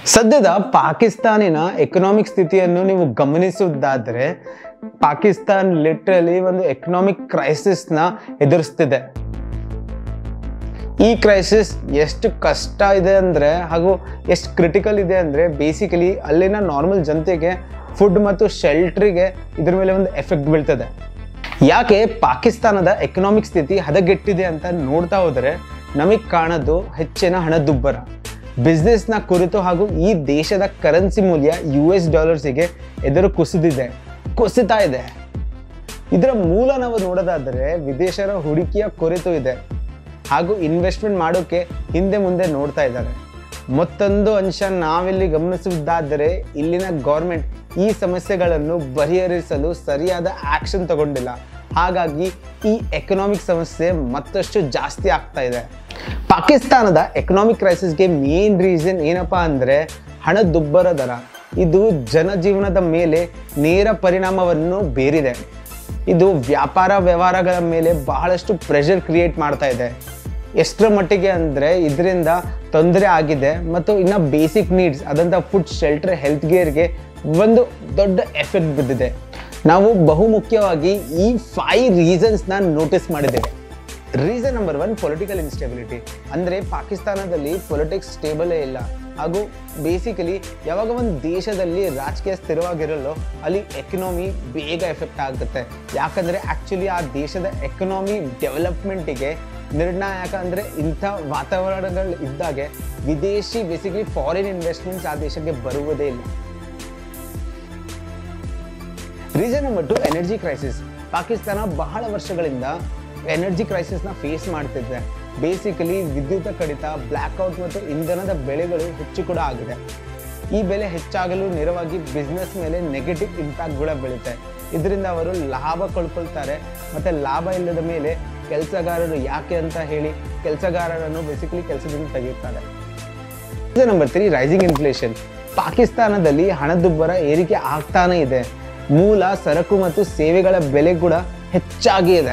ಸದ್ಯದ ಪಾಕಿಸ್ತಾನಿನ ಎಕನಾಮಿಕ್ ಸ್ಥಿತಿಯನ್ನು ನೀವು ಗಮನಿಸುವುದಾದರೆ ಪಾಕಿಸ್ತಾನ್ ಲಿಟ್ರಲಿ ಒಂದು ಎಕನಾಮಿಕ್ ಕ್ರೈಸಿಸ್ನ ಎದುರಿಸ್ತಿದೆ ಈ ಕ್ರೈಸಿಸ್ ಎಷ್ಟು ಕಷ್ಟ ಇದೆ ಅಂದರೆ ಹಾಗೂ ಎಷ್ಟು ಕ್ರಿಟಿಕಲ್ ಇದೆ ಅಂದರೆ ಬೇಸಿಕಲಿ ಅಲ್ಲಿನ ನಾರ್ಮಲ್ ಜನತೆಗೆ ಫುಡ್ ಮತ್ತು ಶೆಲ್ಟ್ರಿಗೆ ಇದ್ರ ಮೇಲೆ ಒಂದು ಎಫೆಕ್ಟ್ ಬೀಳ್ತದೆ ಯಾಕೆ ಪಾಕಿಸ್ತಾನದ ಎಕನಾಮಿಕ್ ಸ್ಥಿತಿ ಹದಗೆಟ್ಟಿದೆ ಅಂತ ನೋಡ್ತಾ ಹೋದರೆ ನಮಗೆ ಕಾಣೋದು ಹೆಚ್ಚಿನ ಹಣದುಬ್ಬರ ಬಿಸ್ನೆಸ್ನ ಕುರಿತು ಹಾಗೂ ಈ ದೇಶದ ಕರೆನ್ಸಿ ಮೂಲ್ಯ ಯು ಎಸ್ ಡಾಲರ್ಸಿಗೆ ಎದುರು ಕುಸಿದಿದೆ ಕುಸಿತಾ ಇದೆ ಇದರ ಮೂಲ ನಾವು ನೋಡೋದಾದರೆ ವಿದೇಶರ ಹೂಡಿಕೆಯ ಕೊರತೆ ಇದೆ ಹಾಗೂ ಇನ್ವೆಸ್ಟ್ಮೆಂಟ್ ಮಾಡೋಕೆ ಹಿಂದೆ ಮುಂದೆ ನೋಡ್ತಾ ಇದ್ದಾರೆ ಮತ್ತೊಂದು ಅಂಶ ನಾವಿಲ್ಲಿ ಗಮನಿಸುವುದಾದರೆ ಇಲ್ಲಿನ ಗೌರ್ಮೆಂಟ್ ಈ ಸಮಸ್ಯೆಗಳನ್ನು ಬಗೆಹರಿಸಲು ಸರಿಯಾದ ಆಕ್ಷನ್ ತಗೊಂಡಿಲ್ಲ ಹಾಗಾಗಿ ಈ ಎಕನಾಮಿಕ್ ಸಮಸ್ಯೆ ಮತ್ತಷ್ಟು ಜಾಸ್ತಿ ಆಗ್ತಾ ಇದೆ ಪಾಕಿಸ್ತಾನದ ಎಕನಾಮಿಕ್ ಕ್ರೈಸಿಸ್ಗೆ ಮೇನ್ ರೀಸನ್ ಏನಪ್ಪಾ ಅಂದರೆ ಹಣದುಬ್ಬರ ದರ ಇದು ಜನಜೀವನದ ಮೇಲೆ ನೇರ ಪರಿಣಾಮವನ್ನು ಬೀರಿದೆ ಇದು ವ್ಯಾಪಾರ ವ್ಯವಹಾರಗಳ ಮೇಲೆ ಬಹಳಷ್ಟು ಪ್ರೆಷರ್ ಕ್ರಿಯೇಟ್ ಮಾಡ್ತಾ ಇದೆ ಎಷ್ಟರ ಮಟ್ಟಿಗೆ ಅಂದರೆ ಇದರಿಂದ ತೊಂದರೆ ಆಗಿದೆ ಮತ್ತು ಇನ್ನು ಬೇಸಿಕ್ ನೀಡ್ಸ್ ಅದಂಥ ಫುಡ್ ಶೆಲ್ಟರ್ ಹೆಲ್ತ್ ಕೇರ್ಗೆ ಒಂದು ದೊಡ್ಡ ಎಫೆಕ್ಟ್ ಬಿದ್ದಿದೆ ನಾವು ಬಹುಮುಖ್ಯವಾಗಿ ಈ ಫೈವ್ ರೀಸನ್ಸ್ನ ನೋಟಿಸ್ ಮಾಡಿದ್ದೇವೆ reason number one political instability ಅಂದರೆ ಪಾಕಿಸ್ತಾನದಲ್ಲಿ ಪೊಲಿಟಿಕ್ಸ್ ಸ್ಟೇಬಲೇ ಇಲ್ಲ ಹಾಗೂ ಬೇಸಿಕಲಿ ಯಾವಾಗ ಒಂದು ದೇಶದಲ್ಲಿ ರಾಜಕೀಯ ಸ್ಥಿರವಾಗಿರಲ್ಲೋ ಅಲ್ಲಿ ಎಕನಾಮಿ ಬೇಗ ಎಫೆಕ್ಟ್ ಆಗುತ್ತೆ ಯಾಕಂದರೆ ಆ್ಯಕ್ಚುಲಿ ಆ ದೇಶದ ಎಕನಾಮಿ ಡೆವಲಪ್ಮೆಂಟಿಗೆ ನಿರ್ಣಾಯಕ ಅಂದರೆ ಇಂಥ ವಾತಾವರಣಗಳು ಇದ್ದಾಗೆ ವಿದೇಶಿ ಬೇಸಿಕಲಿ ಫಾರಿನ್ ಇನ್ವೆಸ್ಟ್ಮೆಂಟ್ಸ್ ಆ ದೇಶಕ್ಕೆ ಬರುವುದೇ ಇಲ್ಲ reason number two energy crisis Pakistan ಬಹಳ ವರ್ಷಗಳಿಂದ ಎನರ್ಜಿ ಕ್ರೈಸಿಸ್ನ ಫೇಸ್ ಮಾಡ್ತಿದೆ ಬೇಸಿಕಲಿ ವಿದ್ಯುತ್ ಕಡಿತ ಬ್ಲ್ಯಾಕ್ಔಟ್ ಮತ್ತು ಇಂಧನದ ಬೆಲೆಗಳು ಹೆಚ್ಚು ಕೂಡ ಆಗಿದೆ ಈ ಬೆಲೆ ಹೆಚ್ಚಾಗಲು ನೇರವಾಗಿ ಬಿಸ್ನೆಸ್ ಮೇಲೆ ನೆಗೆಟಿವ್ ಇಂಪ್ಯಾಕ್ಟ್ ಕೂಡ ಬೀಳುತ್ತೆ ಇದರಿಂದ ಅವರು ಲಾಭ ಕಳ್ಕೊಳ್ತಾರೆ ಮತ್ತು ಲಾಭ ಇಲ್ಲದ ಮೇಲೆ ಕೆಲಸಗಾರರು ಯಾಕೆ ಅಂತ ಹೇಳಿ ಕೆಲಸಗಾರರನ್ನು ಬೇಸಿಕಲಿ ಕೆಲಸದಿಂದ ತೆಗೆಯುತ್ತಾರೆ ನಂಬರ್ ತ್ರೀ ರೈಸಿಂಗ್ ಇನ್ಫ್ಲೇಷನ್ ಪಾಕಿಸ್ತಾನದಲ್ಲಿ ಹಣದುಬ್ಬರ ಏರಿಕೆ ಆಗ್ತಾನೇ ಇದೆ ಮೂಲ ಸರಕು ಮತ್ತು ಸೇವೆಗಳ ಬೆಲೆ ಕೂಡ ಹೆಚ್ಚಾಗಿ ಇದೆ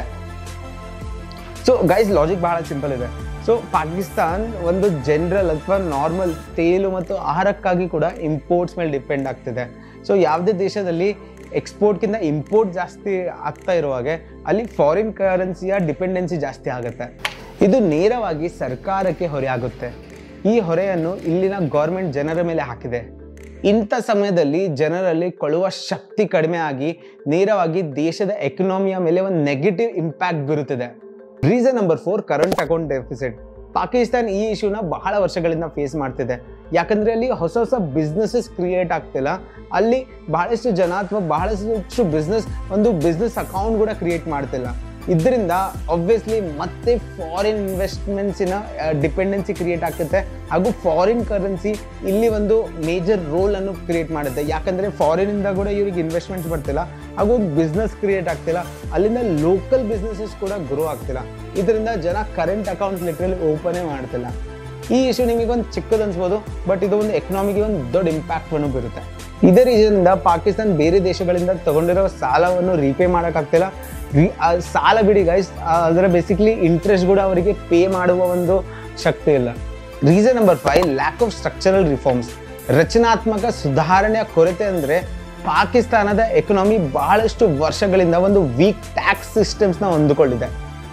ಸೊ ಗೈಸ್ ಲಾಜಿಕ್ ಬಹಳ ಸಿಂಪಲ್ ಇದೆ ಸೊ ಪಾಕಿಸ್ತಾನ್ ಒಂದು ಜನರಲ್ ಅಥವಾ ನಾರ್ಮಲ್ ತೇಲು ಮತ್ತು ಆಹಾರಕ್ಕಾಗಿ ಕೂಡ ಇಂಪೋರ್ಟ್ಸ್ ಮೇಲೆ ಡಿಪೆಂಡ್ ಆಗ್ತಿದೆ ಸೊ ಯಾವುದೇ ದೇಶದಲ್ಲಿ ಎಕ್ಸ್ಪೋರ್ಟ್ಗಿಂತ ಇಂಪೋರ್ಟ್ ಜಾಸ್ತಿ ಆಗ್ತಾ ಇರುವಾಗ ಅಲ್ಲಿ ಫಾರಿನ್ ಕರೆನ್ಸಿಯ ಡಿಪೆಂಡೆನ್ಸಿ ಜಾಸ್ತಿ ಆಗುತ್ತೆ ಇದು ನೇರವಾಗಿ ಸರ್ಕಾರಕ್ಕೆ ಹೊರೆ ಆಗುತ್ತೆ ಈ ಹೊರೆಯನ್ನು ಇಲ್ಲಿನ ಗೌರ್ಮೆಂಟ್ ಜನರ ಮೇಲೆ ಹಾಕಿದೆ ಇಂಥ ಸಮಯದಲ್ಲಿ ಜನರಲ್ಲಿ ಕೊಳ್ಳುವ ಶಕ್ತಿ ಕಡಿಮೆ ಆಗಿ ನೇರವಾಗಿ ದೇಶದ ಎಕನಾಮಿಯ ಮೇಲೆ ಒಂದು ನೆಗೆಟಿವ್ ಇಂಪ್ಯಾಕ್ಟ್ ಬೀರುತ್ತಿದೆ reason number four current account deficit Pakistan ಈ ಇಶ್ಯೂನ ಬಹಳ ವರ್ಷಗಳಿಂದ ಫೇಸ್ ಮಾಡ್ತಿದೆ ಯಾಕಂದ್ರೆ ಅಲ್ಲಿ ಹೊಸ ಹೊಸ ಬಿಸ್ನೆಸಸ್ ಕ್ರಿಯೇಟ್ ಆಗ್ತಿಲ್ಲ ಅಲ್ಲಿ ಬಹಳಷ್ಟು ಜನ ಅಥವಾ ಬಹಳಷ್ಟು ಬಿಸ್ನೆಸ್ ಒಂದು ಬಿಸ್ನೆಸ್ ಅಕೌಂಟ್ ಕೂಡ ಕ್ರಿಯೇಟ್ ಮಾಡ್ತಿಲ್ಲ ಇದರಿಂದ ಆಬ್ವಿಯಸ್ಲಿ ಮತ್ತೆ ಫಾರಿನ್ ಇನ್ವೆಸ್ಟ್ಮೆಂಟ್ಸಿನ ಡಿಪೆಂಡೆನ್ಸಿ ಕ್ರಿಯೇಟ್ ಆಗುತ್ತೆ ಹಾಗೂ ಫಾರಿನ್ ಕರೆನ್ಸಿ ಇಲ್ಲಿ ಒಂದು ಮೇಜರ್ ರೋಲ್ ಅನ್ನು ಕ್ರಿಯೇಟ್ ಮಾಡುತ್ತೆ ಯಾಕಂದ್ರೆ ಫಾರಿನ್ ಇಂದ ಕೂಡ ಇವ್ರಿಗೆ ಇನ್ವೆಸ್ಟ್ಮೆಂಟ್ಸ್ ಬರ್ತಿಲ್ಲ ಹಾಗೂ ಬಿಸ್ನೆಸ್ ಕ್ರಿಯೇಟ್ ಆಗ್ತಿಲ್ಲ ಅಲ್ಲಿಂದ ಲೋಕಲ್ ಬಿಸ್ನೆಸಸ್ ಕೂಡ ಗ್ರೋ ಆಗ್ತಿಲ್ಲ ಇದರಿಂದ ಜನ ಕರೆಂಟ್ ಅಕೌಂಟ್ ಲಿಟ್ರಲಿ ಓಪನೇ ಮಾಡ್ತಿಲ್ಲ ಈ ಇಶ್ಯೂ ನಿಮಗೆ ಒಂದು ಚಿಕ್ಕದು ಅನ್ಸ್ಬೋದು ಬಟ್ ಇದು ಒಂದು ಎಕನಾಮಿಗೆ ಒಂದು ದೊಡ್ಡ ಇಂಪ್ಯಾಕ್ಟ್ ಅನ್ನು ಬೀರುತ್ತೆ ಇದೇ ರೀಸನ್ನಿಂದ ಪಾಕಿಸ್ತಾನ್ ಬೇರೆ ದೇಶಗಳಿಂದ ತಗೊಂಡಿರೋ ಸಾಲವನ್ನು ರೀಪೇ ಮಾಡೋಕ್ಕಾಗ್ತಿಲ್ಲ ರೀ ಆ ಸಾಲ ಬಿಡಿ ಗೈಸ್ ಅದರ ಬೇಸಿಕ್ಲಿ ಇಂಟ್ರೆಸ್ಟ್ ಕೂಡ ಅವರಿಗೆ ಪೇ ಮಾಡುವ ಒಂದು ಶಕ್ತಿ ಇಲ್ಲ reason number five lack of structural reforms ರಚನಾತ್ಮಕ ಸುಧಾರಣೆಯ ಕೊರತೆ ಅಂದರೆ ಪಾಕಿಸ್ತಾನದ ಎಕನಾಮಿ ಬಹಳಷ್ಟು ವರ್ಷಗಳಿಂದ ಒಂದು ವೀಕ್ ಟ್ಯಾಕ್ಸ್ ಸಿಸ್ಟಮ್ಸ್ನ ಹೊಂದಿಕೊಂಡಿದೆ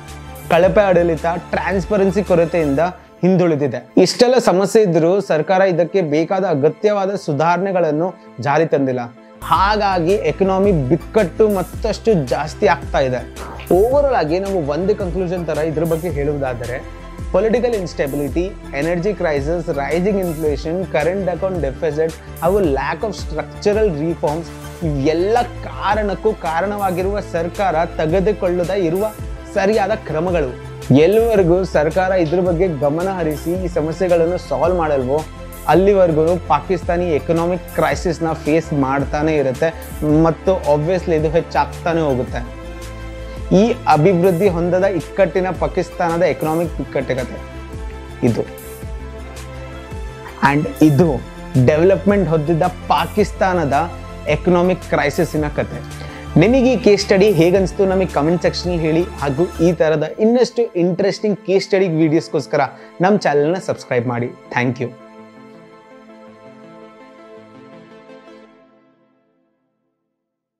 ಕಳಪೆ ಆಡಳಿತ ಟ್ರಾನ್ಸ್ಪರೆನ್ಸಿ ಕೊರತೆಯಿಂದ ಹಿಂದುಳಿದಿದೆ ಇಷ್ಟೆಲ್ಲ ಸಮಸ್ಯೆ ಇದ್ದರೂ ಸರ್ಕಾರ ಇದಕ್ಕೆ ಬೇಕಾದ ಅಗತ್ಯವಾದ ಸುಧಾರಣೆಗಳನ್ನು ಜಾರಿ ತಂದಿಲ್ಲ ಹಾಗಾಗಿ ಎಕನಾಮಿ ಬಿಕ್ಕಟ್ಟು ಮತ್ತಷ್ಟು ಜಾಸ್ತಿ ಆಗ್ತಾ ಇದೆ ಓವರಾಲ್ ಆಗಿ ನಾವು ಒಂದು ಕನ್ಕ್ಲೂಷನ್ ತರ ಇದ್ರ ಬಗ್ಗೆ ಹೇಳುವುದಾದರೆ political instability energy crisis rising inflation current account deficit ಹಾಗೂ ಲ್ಯಾಕ್ ಆಫ್ ಸ್ಟ್ರಕ್ಚರಲ್ ರಿಫಾರ್ಮ್ಸ್ ಇವೆಲ್ಲ ಕಾರಣಕ್ಕೂ ಕಾರಣವಾಗಿರುವ ಸರ್ಕಾರ ತೆಗೆದುಕೊಳ್ಳದ ಇರುವ ಸರಿಯಾದ ಕ್ರಮಗಳು ಎಲ್ಲಿವರೆಗೂ ಸರ್ಕಾರ ಇದ್ರ ಬಗ್ಗೆ ಗಮನ ಹರಿಸಿ ಈ ಸಮಸ್ಯೆಗಳನ್ನು ಸಾಲ್ವ್ ಮಾಡಲ್ವೋ ಅಲ್ಲಿವರೆಗೂ ಪಾಕಿಸ್ತಾನಿ ಎಕನಾಮಿಕ್ ಕ್ರೈಸಿಸ್ನ ಫೇಸ್ ಮಾಡ್ತಾನೆ ಇರುತ್ತೆ ಮತ್ತು ಆಬ್ವಿಯಸ್ಲಿ ಇದು ಹೆಚ್ಚಾಗ್ತಾನೆ ಹೋಗುತ್ತೆ ಈ ಅಭಿವೃದ್ಧಿ ಹೊಂದದ ಇಕ್ಕಟ್ಟಿನ ಪಾಕಿಸ್ತಾನದ ಎಕನಾಮಿಕ್ ಇಕ್ಕಟ್ಟಿಗತೆ ಇದು ಆ್ಯಂಡ್ ಇದು ಡೆವಲಪ್ಮೆಂಟ್ ಹೊಂದಿದ್ದ ಪಾಕಿಸ್ತಾನದ ಎಕನಾಮಿಕ್ ಕ್ರೈಸಿಸ್ಸಿನ ಕತೆ ನಿಮಗೆ ಈ ಕೇಸ್ ಸ್ಟಡಿ ಹೇಗನ್ನಿಸ್ತು ನಮಗೆ ಕಮೆಂಟ್ ಸೆಕ್ಷನ್ ಹೇಳಿ ಹಾಗೂ ಈ ಥರದ ಇನ್ನಷ್ಟು ಇಂಟ್ರೆಸ್ಟಿಂಗ್ ಕೇಸ್ ಸ್ಟಡಿ ವಿಡಿಯೋಸ್ಗೋಸ್ಕರ ನಮ್ಮ ಚಾನಲ್ನ ಸಬ್ಸ್ಕ್ರೈಬ್ ಮಾಡಿ ಥ್ಯಾಂಕ್ ಯು